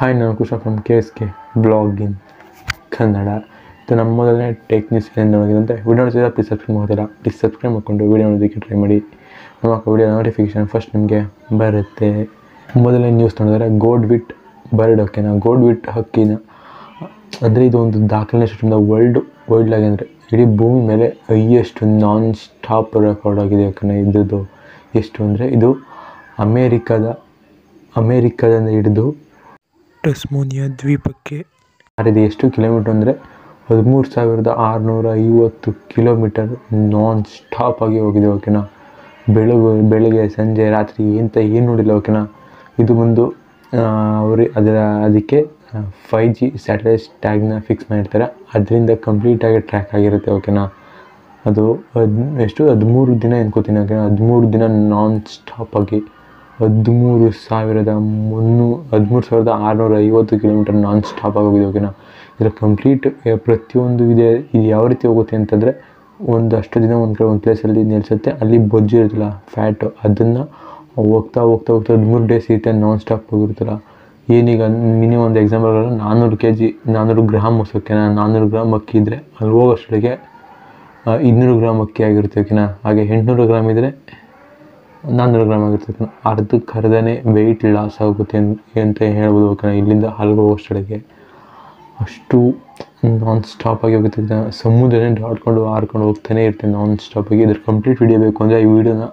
Hi ನಾನು Kusha from K S K blog in Kannada ಇದು ನಮ್ಮ ಮೊದಲನೇ ಟೆಕ್ ನ್ಯೂಸ್ ಏನು ನೋಡಿದಂತೆ ವಿಡಿಯೋ ನೋಡ್ತಿದ್ರೆ ಪ್ಲೀಸ್ ಸಬ್ಸ್ಕ್ರೈಬ್ ಮಾಡ್ತೀರಾ ಪ್ಲೀಸ್ ಸಬ್ಸ್ಕ್ರೈಬ್ ಮಾಡಿಕೊಂಡು ವಿಡಿಯೋ ನೋಡೋದಕ್ಕೆ ಟ್ರೈ ಮಾಡಿ ನಮ್ಮ ವಿಡಿಯೋ ನೋಟಿಫಿಕೇಶನ್ ಫಸ್ಟ್ ನಿಮಗೆ ಬರುತ್ತೆ ಮೊದಲನೇ ನ್ಯೂಸ್ ನೋಡಿದ್ರೆ ಗೋಡ್ ವಿಟ್ ಬರ್ಡ್ ಓಕೆನಾ ಗೋಡ್ ವಿಟ್ ಹಕ್ಕಿನ ಅಂದರೆ ಇದು ಒಂದು ದಾಖಲೆ ಸಿಸ್ಟಮ್ದ ವರ್ಲ್ಡ್ ವರ್ಲ್ಡ್ಲಾಗೆ ಅಂದರೆ ಇಡೀ ಭೂಮಿ ಮೇಲೆ ಹೈಯೆಸ್ಟ್ ನಾನ್ ಸ್ಟಾಪ್ ರೆಕಾರ್ಡ್ ಆಗಿದೆ ಯಾಕಂದರೆ ಇದ್ದದ್ದು ಎಷ್ಟು ಅಂದರೆ ಇದು ಅಮೇರಿಕಾದ ಅಮೇರಿಕಾದಿಂದ ಹಿಡಿದು ಟಸ್ಮೋನಿಯಾ ದ್ವೀಪಕ್ಕೆ ಹರಿದು ಎಷ್ಟು ಕಿಲೋಮೀಟರ್ ಅಂದರೆ ಹದಿಮೂರು ಸಾವಿರದ ಆರುನೂರ ಐವತ್ತು ಕಿಲೋಮೀಟರ್ ನಾನ್ ಸ್ಟಾಪ್ ಆಗಿ ಹೋಗಿದೆ ಓಕೆನಾ ಬೆಳಗು ಬೆಳಗ್ಗೆ ಸಂಜೆ ರಾತ್ರಿ ಎಂತ ಏನು ನೋಡಿಲ್ಲ ಓಕೆನಾ ಇದು ಒಂದು ಅವರು ಅದರ ಅದಕ್ಕೆ ಫೈ ಜಿ ಸ್ಯಾಟಲೈಟ್ ಟ್ಯಾಗ್ನ ಫಿಕ್ಸ್ ಮಾಡಿರ್ತಾರೆ ಅದರಿಂದ ಕಂಪ್ಲೀಟಾಗಿ ಟ್ರ್ಯಾಕ್ ಆಗಿರುತ್ತೆ ಓಕೆನಾ ಅದು ಹದ್ ಎಷ್ಟು ಹದಿಮೂರು ದಿನ ಎನ್ಕೋತೀನಿ ಓಕೆನಾ ಹದಿಮೂರು ದಿನ ನಾನ್ ಸ್ಟಾಪ್ ಆಗಿ ಹದಿಮೂರು ಸಾವಿರದ ಮುನ್ನೂ ಹದಿಮೂರು ಸಾವಿರದ ಆರುನೂರ ಐವತ್ತು ಕಿಲೋಮೀಟರ್ ನಾನ್ ಸ್ಟಾಪ್ ಆಗಿ ಹೋಗಿದೆ ಓಕೆನಾ ಇದರ ಕಂಪ್ಲೀಟ್ ಪ್ರತಿಯೊಂದು ಇದೆ ಇದು ಯಾವ ರೀತಿ ಹೋಗುತ್ತೆ ಅಂತಂದರೆ ಒಂದಷ್ಟು ದಿನ ಒಂದು ಕಡೆ ಒಂದು ಪ್ಲೇಸಲ್ಲಿ ನಿಲ್ಲಿಸುತ್ತೆ ಅಲ್ಲಿ ಬೊಜ್ಜು ಇರುತ್ತಲ್ಲ ಫ್ಯಾಟು ಅದನ್ನು ಹೋಗ್ತಾ ಹೋಗ್ತಾ ಹೋಗ್ತಾ ಹದಿಮೂರು ಡೇಸ್ ಇರುತ್ತೆ ನಾನ್ ಸ್ಟಾಪ್ ಹೋಗಿರುತ್ತಲ್ಲ ಏನೀಗ ಮಿನಿಮಮ್ ಒಂದು ಎಕ್ಸಾಂಪಲ್ ನಾನ್ನೂರು ಕೆ ಜಿ ನಾನ್ನೂರು ಗ್ರಾಮ್ ಓಕೆನಾ ನಾನ್ನೂರು ಗ್ರಾಮ್ ಅಕ್ಕಿ ಇದ್ದರೆ ಅಲ್ಲಿ ಹೋಗೋಷ್ಟೊಳಗೆ ಇನ್ನೂರು ಗ್ರಾಮ್ ಅಕ್ಕಿ ಆಗಿರುತ್ತೆ ಓಕೆನಾ ಹಾಗೆ ಎಂಟುನೂರು ಗ್ರಾಮ್ ಇದ್ದರೆ ನಾನ್ನೂರು ಗ್ರಾಮ್ ಆಗಿರ್ತದೆ ಅರ್ಧಕ್ಕೆ ಅರ್ಧನೇ ವೆಯ್ಟ್ ಲಾಸ್ ಆಗುತ್ತೆ ಅನ್- ಅಂತ ಹೇಳ್ಬೋದು ಓಕೆನಾ ಇಲ್ಲಿಂದ ಅಲ್ಲಿಗೆ ಹೋಗೋಷ್ಟೊಳಗೆ ಅಷ್ಟು ನಾನ್ ಸ್ಟಾಪ್ ಆಗಿ ಹೋಗುತ್ತೆ ಜನ ಸಮುದ್ರನೇ ದಾಟ್ಕೊಂಡು ಹಾರ್ಕೊಂಡು ಹೋಗ್ತಾನೆ ಇರ್ತೀನಿ ನಾನ್ ಸ್ಟಾಪ್ ಆಗಿ ಇದ್ರ ಕಂಪ್ಲೀಟ್ ವಿಡಿಯೋ ಬೇಕು ಅಂದರೆ ಈ ವಿಡಿಯೋನ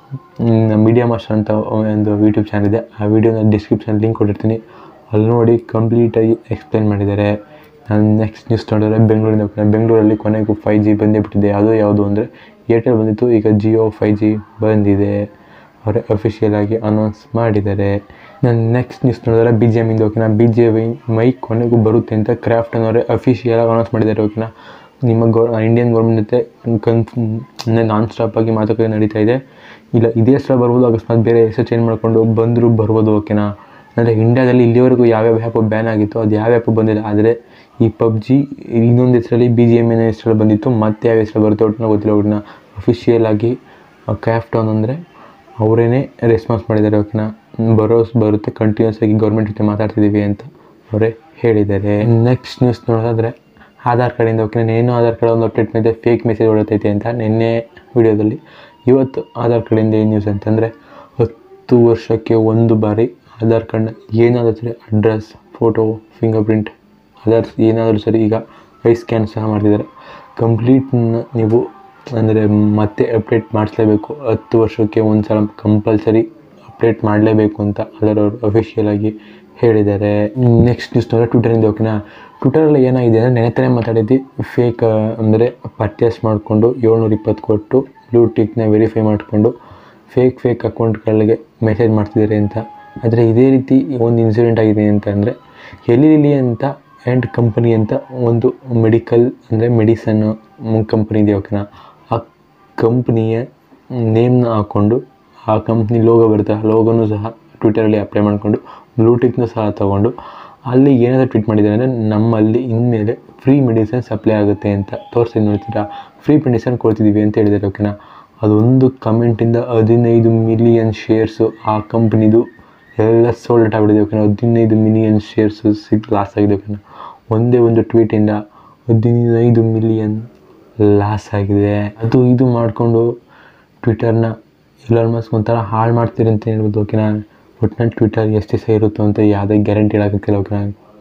ಮೀಡಿಯಾ ಮಾಸ್ಟರ್ ಅಂತ ಒಂದು ಯೂಟ್ಯೂಬ್ ಚಾನಲ್ ಇದೆ ಆ ವಿಡಿಯೋನ ಡಿಸ್ಕ್ರಿಪ್ಷನ್ ಲಿಂಕ್ ಕೊಟ್ಟಿರ್ತೀನಿ ಅಲ್ಲಿ ನೋಡಿ ಕಂಪ್ಲೀಟಾಗಿ ಎಕ್ಸ್ಪ್ಲೈನ್ ಮಾಡಿದ್ದಾರೆ ನಾನು ನೆಕ್ಸ್ಟ್ ನ್ಯೂಸ್ ನೋಡಿದ್ರೆ ಬೆಂಗಳೂರಿಂದ ಹೋಗ್ತೀನಿ. ಬೆಂಗಳೂರಲ್ಲಿ ಕೊನೆಗೂ ಫೈ ಜಿ ಬಂದೇ ಬಿಟ್ಟಿದೆ ಅದು ಯಾವುದು ಅಂದರೆ ಏರ್ಟೆಲ್ ಬಂದಿತ್ತು ಈಗ ಜಿಯೋ ಫೈ ಜಿ ಬಂದಿದೆ ಅವರೇ ಅಫಿಷಿಯಲ್ ಆಗಿ ಅನೌನ್ಸ್ ಮಾಡಿದ್ದಾರೆ ನಾನು ನೆಕ್ಸ್ಟ್ ನ್ಯೂಸ್ ನೋಡಿದ್ರೆ ಬಿ ಜಿ ಎಮ್ಮಿಂದ ಓಕೆನಾ ಬಿ ಜೆ ಮೈ ಕೊನೆಗೂ ಬರುತ್ತೆ ಅಂತ ಕ್ರಾಫ್ಟ್ ಅನ್ನೋರೆ ಅಫಿಷಿಯಲ್ ಆಗಿ ಅನೌನ್ಸ್ ಮಾಡಿದ್ದಾರೆ ಓಕೆನಾ ನಿಮ್ಮ ಗೌರ್ ಇಂಡಿಯನ್ ಗೌರ್ಮೆಂಟ್ ಜೊತೆ ಕನ್ಫ್ ನಾನ್ ಸ್ಟಾಪ್ ಆಗಿ ಮಾತುಕತೆ ನಡೀತಾ ಇದೆ ಇಲ್ಲ ಇದೇ ಸಲ ಬರ್ಬೋದು ಅಕಸ್ಮಾತ್ ಬೇರೆ ಹೆಸರು ಚೇಂಜ್ ಮಾಡಿಕೊಂಡು ಬಂದರೂ ಬರ್ಬೋದು ಓಕೆನಾ ಅಂದರೆ ಇಂಡಿಯಾದಲ್ಲಿ ಇಲ್ಲಿವರೆಗೂ ಯಾವ್ಯಾವ ಆ್ಯಪ್ ಬ್ಯಾನ್ ಆಗಿತ್ತು ಅದು ಯಾವ ಆ್ಯಪ್ ಬಂದಿಲ್ಲ ಆದರೆ ಈ ಪಬ್ಜಿ ಇನ್ನೊಂದು ಹೆಸರಲ್ಲಿ ಬಿ ಜಿ ಎಮ್ ಎನ್ ಹೆಸರಲ್ಲಿ ಬಂದಿತ್ತು ಮತ್ತೆ ಯಾವ ಹೆಸರು ಬರುತ್ತೆ ಒಟ್ಟಿನ ಗೊತ್ತಿಲ್ಲ ಒಟ್ಟಿನ ಅಫಿಷಿಯಲ್ ಆಗಿ ಕ್ರಾಫ್ಟೌನ್ ಅಂದರೆ ಅವರೇನೆ ರೆಸ್ಪಾನ್ಸ್ ಮಾಡಿದ್ದಾರೆ ಓಕೆನಾ ಬರೋಸ್ ಬರುತ್ತೆ ಕಂಟಿನ್ಯೂಸ್ ಆಗಿ ಗೌರ್ಮೆಂಟ್ ಜೊತೆ ಮಾತಾಡ್ತಿದ್ದೀವಿ ಅಂತ ಅವರೇ ಹೇಳಿದ್ದಾರೆ ನೆಕ್ಸ್ಟ್ ನ್ಯೂಸ್ ನೋಡೋದಾದರೆ ಆಧಾರ್ ಕಾರ್ಡಿಂದ ಓಕೆನಾ ಏನು ಆಧಾರ್ ಕಾರ್ಡ್ ಒಂದು ಅಪ್ಡೇಟ್ ಮೇಲೆ ಫೇಕ್ ಮೆಸೇಜ್ ಹೊಡತೈತೆ ಅಂತ ನಿನ್ನೆ ವಿಡಿಯೋದಲ್ಲಿ ಇವತ್ತು ಆಧಾರ್ ಕಾರ್ಡಿಂದ ಏನು ನ್ಯೂಸ್ ಅಂತಂದರೆ ಹತ್ತು ವರ್ಷಕ್ಕೆ ಒಂದು ಬಾರಿ ಆಧಾರ್ ಕಾರ್ಡ್ನ ಏನಾದರೂ ಸರಿ address photo finger print others ಏನಾದರೂ ಸರಿ ಈಗ ಐ ಸ್ಕ್ಯಾನ್ ಸಹ ಮಾಡ್ತಿದ್ದಾರೆ ಕಂಪ್ಲೀಟ್ ನೀವು ಅಂದರೆ ಮತ್ತೆ ಅಪ್ಡೇಟ್ ಮಾಡಿಸ್ಲೇಬೇಕು ಹತ್ತು ವರ್ಷಕ್ಕೆ ಒಂದು ಸಲ ಕಂಪಲ್ಸರಿ ಅಪ್ಡೇಟ್ ಮಾಡಲೇಬೇಕು ಅಂತ ಅದರವರು ಅಫಿಷಿಯಲ್ ಆಗಿ ಹೇಳಿದ್ದಾರೆ ನೆಕ್ಸ್ಟ್ ನ್ಯೂಸ್ ನೋಡಿದ್ರೆ ಟ್ವಿಟರಿಂದ ಓಕೆನಾ ಟ್ವಿಟರಲ್ಲಿ ಏನಾಗಿದೆ ಅಂದರೆ ನೆನೆತನೇ ಮಾತಾಡಿದ್ದು ಫೇಕ್ ಅಂದರೆ ಪರ್ಚೇಸ್ ಮಾಡಿಕೊಂಡು ಏಳ್ನೂರ ಇಪ್ಪತ್ತು ಕೊಟ್ಟು ಬ್ಲೂ ಟಿಕ್ನ ವೆರಿಫೈ ಮಾಡಿಕೊಂಡು ಫೇಕ್ ಫೇಕ್ ಅಕೌಂಟ್ಗಳಿಗೆ ಮೆಸೇಜ್ ಮಾಡ್ತಿದ್ದಾರೆ ಅಂತ ಆದರೆ ಇದೇ ರೀತಿ ಒಂದು ಇನ್ಸಿಡೆಂಟ್ ಆಗಿದೆ ಅಂತ ಅಂದರೆ ಎಲಿಲಿ ಅಂತ ಆ್ಯಂಡ್ ಕಂಪನಿ ಅಂತ ಒಂದು ಮೆಡಿಕಲ್ ಅಂದರೆ ಮೆಡಿಸನ್ ಕಂಪನಿ ಇದೆ ಓಕೆನಾ ಆ ಕಂಪ್ನಿಯ ನೇಮ್ನ ಹಾಕ್ಕೊಂಡು ಆ ಕಂಪ್ನಿ ಲೋಗೋ ಬರುತ್ತೆ ಆ ಲೋಗೋನು ಸಹ ಟ್ವಿಟರಲ್ಲಿ ಅಪ್ಲೈ ಮಾಡಿಕೊಂಡು ಬ್ಲೂಟಿಕ್ನು ಸಹ ತೊಗೊಂಡು ಅಲ್ಲಿ ಏನಾದರೂ ಟ್ವೀಟ್ ಮಾಡಿದ್ದಾರೆ ಅಂದರೆ ನಮ್ಮಲ್ಲಿ ಇನ್ಮೇಲೆ ಫ್ರೀ ಮೆಡಿಸಿನ್ ಸಪ್ಲೈ ಆಗುತ್ತೆ ಅಂತ ತೋರಿಸಿ ನೋಡ್ತೀರಾ ಫ್ರೀ ಮೆಡಿಸನ್ ಕೊಡ್ತಿದ್ದೀವಿ ಅಂತ ಹೇಳಿದ್ದಾರೆ ಓಕೆನಾ ಅದೊಂದು ಕಮೆಂಟಿಂದ ಹದಿನೈದು ಮಿಲಿಯನ್ ಶೇರ್ಸು ಆ ಕಂಪ್ನಿದು ಎಲ್ಲ ಸೋಲ್ಡ್ ಔಟ್ ಆಗಿಬಿಟ್ಟಿದೆ ಓಕೆನಾ ಹದಿನೈದು ಮಿಲಿಯನ್ ಶೇರ್ಸು ಸಿಗ್ ಲಾಸ್ ಆಗಿದೆ ಓಕೆನಾ ಒಂದೇ ಒಂದು ಟ್ವೀಟಿಂದ ಹದಿನೈದು ಮಿಲಿಯನ್ ಲಾಸ್ ಆಗಿದೆ ಅದು ಇದು ಮಾಡಿಕೊಂಡು ಟ್ವಿಟರ್ನ ಇಲಾನ್ ಮಸ್ಕ್ ಒಂಥರ ಹಾಳು ಮಾಡ್ತೀರಿ ಅಂತ ಹೇಳ್ಬೋದು ಓಕೆನಾ ಒಟ್ಟಿನಲ್ಲಿ ಟ್ವಿಟರ್ ಎಷ್ಟು ದಿವಸ ಇರುತ್ತೋ ಅಂತ ಯಾವುದೇ ಗ್ಯಾರಂಟಿ ಹೇಳೋಕ್ಕಿಲ್ಲ ಓಕೆನಾ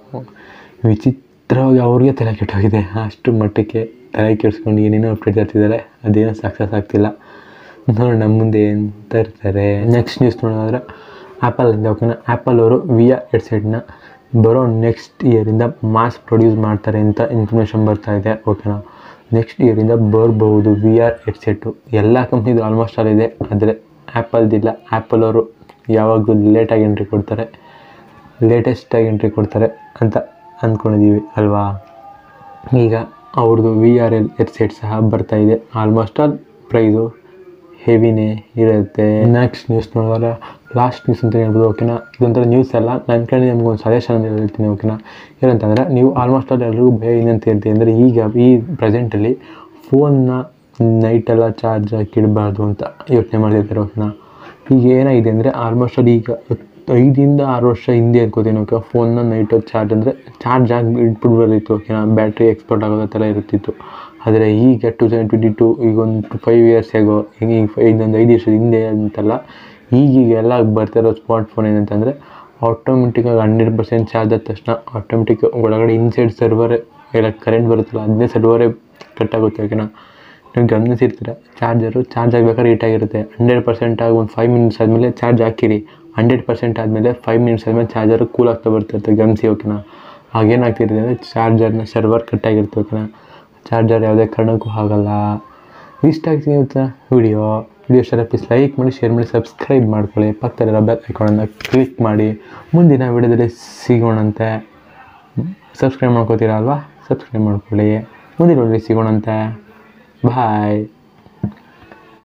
ವಿಚಿತ್ರವಾಗಿ ಅವ್ರಿಗೆ ತಲೆ ಕೆಟ್ಟೋಗಿದೆ ಅಷ್ಟು ಮಟ್ಟಕ್ಕೆ ತಲೆ ಕೆಡಿಸ್ಕೊಂಡು ಏನೇನೋ ಅಪ್ಡೇಟ್ ತರ್ತಿದ್ದಾರೆ ಅದೇನೋ ಸಕ್ಸಸ್ ಆಗ್ತಿಲ್ಲ ನೋಡಿ ನಮ್ಮ ಮುಂದೆ ಏನು ತರ್ತಾರೆ ನೆಕ್ಸ್ಟ್ ನ್ಯೂಸ್ ನೋಡೋದಾದ್ರೆ ಆ್ಯಪಲಿಂದ ಓಕೆನಾ ಆ್ಯಪಲ್ ಅವರು ವಿ ಆರ್ ಹೆಡ್ಸೆಟ್ನ ಬರೋ ನೆಕ್ಸ್ಟ್ ಇಯರಿಂದ ಮಾಸ್ ಪ್ರೊಡ್ಯೂಸ್ ಮಾಡ್ತಾರೆ ಅಂತ ಇನ್ಫಾರ್ಮೇಷನ್ ಬರ್ತಾ ಇದೆ ಓಕೆನಾ ನೆಕ್ಸ್ಟ್ ಇಯರಿಂದ ಬರ್ಬೋದು ವಿ ಆರ್ ಹೆಡ್ಸೆಟ್ಟು ಎಲ್ಲ ಕಂಪ್ನಿದು ಆಲ್ಮೋಸ್ಟ್ ಆಲ್ ಇದೆ ಆದರೆ ಆ್ಯಪಲ್ದಿಲ್ಲ ಆ್ಯಪಲ್ ಅವರು ಯಾವಾಗಲೂ ಲೇಟಾಗಿ ಎಂಟ್ರಿ ಕೊಡ್ತಾರೆ ಲೇಟೆಸ್ಟಾಗಿ ಎಂಟ್ರಿ ಕೊಡ್ತಾರೆ ಅಂತ ಅಂದ್ಕೊಂಡಿದ್ದೀವಿ ಅಲ್ವಾ ಈಗ ಅವ್ರದ್ದು ವಿ ಆರ್ ಎಲ್ ಹೆಡ್ಸೆಟ್ ಸಹ ಬರ್ತಾ ಇದೆ ಆಲ್ಮೋಸ್ಟ್ ಆಲ್ ಪ್ರೈಸು ಹೆವಿನೇ ಇರುತ್ತೆ ನೆಕ್ಸ್ಟ್ ನ್ಯೂಸ್ ನೋಡಿದ್ರೆ ಲಾಸ್ಟ್ ನ್ಯೂಸ್ ಅಂತ ಹೇಳ್ಬೋದು ಓಕೆನಾ ಇದೊಂಥರ ನ್ಯೂಸ್ ಅಲ್ಲ ನನ್ನ ಕಡೆ ನಿಮ್ಗೆ ಒಂದು ಸಜೆಷನ್ ಅಂತ ಹೇಳ್ತೀನಿ ಓಕೆನಾ ಏನಂತಂದರೆ ನೀವು ಆಲ್ಮೋಸ್ಟ್ ಆಲ್ ಎಲ್ಲರಿಗೂ ಭಯ ಏನಂತ ಹೇಳ್ತೀವಿ ಅಂದರೆ ಈಗ ಈ ಪ್ರೆಸೆಂಟಲ್ಲಿ ಫೋನ್ನ ನೈಟೆಲ್ಲ ಚಾರ್ಜ್ ಹಾಕಿಡಬಾರ್ದು ಅಂತ ಯೋಚನೆ ಮಾಡ್ತಿರ್ತಾರೆ ಓಕೆನಾ ಈಗ ಏನಾಗಿದೆ ಅಂದರೆ ಆಲ್ಮೋಸ್ಟ್ ಆಲ್ ಈಗ ಐದಿಂದ ಆರು ವರ್ಷ ಹಿಂದೆ ಅನ್ಕೋತೀನಿ ಓಕೆ ಫೋನ್ನ ನೈಟ್ ಹೊತ್ತು ಚಾರ್ಜ್ ಅಂದರೆ ಚಾರ್ಜ್ ಆಗಿ ಇಟ್ಬಿಡ್ಬೋದಿತ್ತು ಓಕೆನಾ ಬ್ಯಾಟ್ರಿ ಎಕ್ಸ್ಪೋರ್ಟ್ ಆಗೋದು ಆ ಥರ ಇರುತ್ತಿತ್ತು ಆದರೆ ಈಗ ಟು ತೌಸಂಡ್ ಟ್ವೆಂಟಿ ಟು ಈಗ ಒಂದು ಫೈವ್ ಇಯರ್ಸ್ ಆಗೋ ಈಗ ಇನ್ನೊಂದು ಐದು ವರ್ಷದ ಹಿಂದೆ ಅಂತಲ್ಲ ಈಗೀಗ ಎಲ್ಲ ಬರ್ತಿರೋ ಸ್ಮಾರ್ಟ್ ಫೋನ್ ಏನಂತಂದರೆ ಆಟೋಮೆಟಿಕ್ಕಾಗಿ ಹಂಡ್ರೆಡ್ ಪರ್ಸೆಂಟ್ ಚಾರ್ಜ್ ಆದ ತಕ್ಷಣ ಆಟೋಮೆಟಿಕ್ ಒಳಗಡೆ ಇನ್ಸೈಡ್ ಸರ್ವರೇ ಎಲ್ಲ ಕರೆಂಟ್ ಬರುತ್ತಲ್ಲ ಅದನ್ನೇ ಸರ್ವರೇ ಕಟ್ಟಾಗುತ್ತೆ ಓಕೆನಾ ನೀವು ಗಮನಿಸಿರ್ತೀರ ಚಾರ್ಜರು ಚಾರ್ಜ್ ಆಗಬೇಕಾದ್ರೆ ಹೀಟಾಗಿರುತ್ತೆ ಹಂಡ್ರೆಡ್ ಪರ್ಸೆಂಟ್ ಆಗಿ ಒಂದು ಫೈವ್ ಮಿನಿಟ್ಸ್ ಆದಮೇಲೆ ಚಾರ್ಜ್ ಹಾಕಿರಿ ಹಂಡ್ರೆಡ್ ಪರ್ಸೆಂಟ್ ಆದಮೇಲೆ ಫೈವ್ ಮಿನಿಟ್ಸ್ ಆದಮೇಲೆ ಚಾರ್ಜರು ಕೂಲ್ ಆಗ್ತಾ ಬರ್ತಿರುತ್ತೆ ಗಮನಿಸಿ ಓಕೆನಾ ಆಗೇನಾಗ್ತಿರುತ್ತೆ ಅಂದರೆ ಚಾರ್ಜರ್ನ ಸರ್ವರ್ ಕಟ್ಟಾಗಿರುತ್ತೆ ಓಕೆನಾ ಚಾರ್ಜರ್ ಯಾವುದೇ ಕಾರಣಕ್ಕೂ ಆಗಲ್ಲ ಇಷ್ಟ ಆಗ್ತೀನಿ ಇವತ್ತಿನ ವಿಡಿಯೋ ವಿಡಿಯೋ ಇಷ್ಟ ಪ್ಲೀಸ್ ಲೈಕ್ ಮಾಡಿ ಶೇರ್ ಮಾಡಿ ಸಬ್ಸ್ಕ್ರೈಬ್ ಮಾಡ್ಕೊಳ್ಳಿ ಪಕ್ಕದಲ್ಲಿರೋ ಬೆಲ್ ಐಕಾನನ್ನು ಕ್ಲಿಕ್ ಮಾಡಿ ಮುಂದಿನ ವಿಡಿಯೋದಲ್ಲಿ ಸಿಗೋಣಂತೆ ಸಬ್ಸ್ಕ್ರೈಬ್ ಮಾಡ್ಕೋತೀರಾ ಅಲ್ವಾ ಸಬ್ಸ್ಕ್ರೈಬ್ ಮಾಡ್ಕೊಳ್ಳಿ ಮುಂದಿನ ವಿಡಿಯೋದಲ್ಲಿ ಸಿಗೋಣಂತೆ ಬಾಯ್